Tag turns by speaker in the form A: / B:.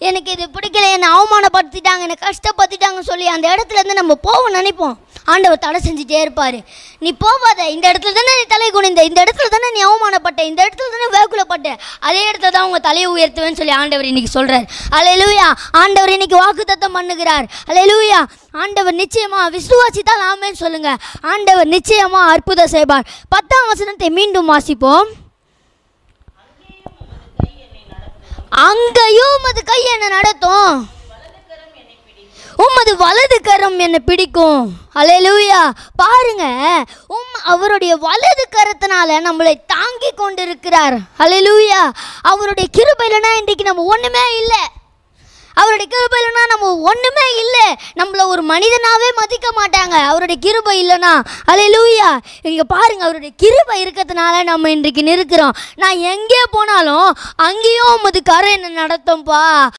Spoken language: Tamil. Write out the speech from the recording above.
A: எனக்கு இது பிடிக்கல என்னை அவமானப்படுத்திட்டாங்க என்னை கஷ்டப்படுத்திட்டாங்கன்னு சொல்லி அந்த இடத்துல இருந்து நம்ம போக நினைப்போம் ஆண்டவர் தடை செஞ்சுட்டே இருப்பார் நீ போவாத இந்த இடத்துல தானே நீ தலை குனிந்த இந்த இடத்துல தானே நீ அவமானப்பட்ட இந்த இடத்துல தானே வேக்குலப்பட்ட அதே இடத்துல தான் உங்கள் தலையை உயர்த்துவேன்னு சொல்லி ஆண்டவர் இன்னைக்கு சொல்கிறார் அலையலூயா ஆண்டவர் இன்னைக்கு வாக்குத்தத்தம் பண்ணுகிறார் அலையலூயா ஆண்டவர் நிச்சயமா விசுவாசித்தால் ஆமென்னு சொல்லுங்க ஆண்டவர் நிச்சயமா அற்புதம் செய்வார் பத்தாம் வசனத்தை மீண்டும் வாசிப்போம் அங்கேயும் உமது கை என்ன நடத்தும் உமது வலது கரம் என்னை பிடிக்கும் அலையலூயா பாருங்க உம் அவருடைய வலது கரத்தினால நம்மளை தாங்கி கொண்டிருக்கிறார் அலையலூயா அவருடைய கிருபை இல்லைன்னா இன்றைக்கு நம்ம ஒண்ணுமே இல்லை அவருடைய கிருபை இல்லைன்னா நம்ம ஒண்ணுமே இல்லை நம்மள ஒரு மனிதனாவே மதிக்க மாட்டாங்க அவருடைய கிருபை இல்லைன்னா அலையலூயா இங்க பாருங்க அவருடைய கிருபை இருக்கிறதுனால நம்ம இன்றைக்கு நிற்கிறோம் நான் எங்கே போனாலும் அங்கேயும் உமது கரை என்ன நடத்தும்பா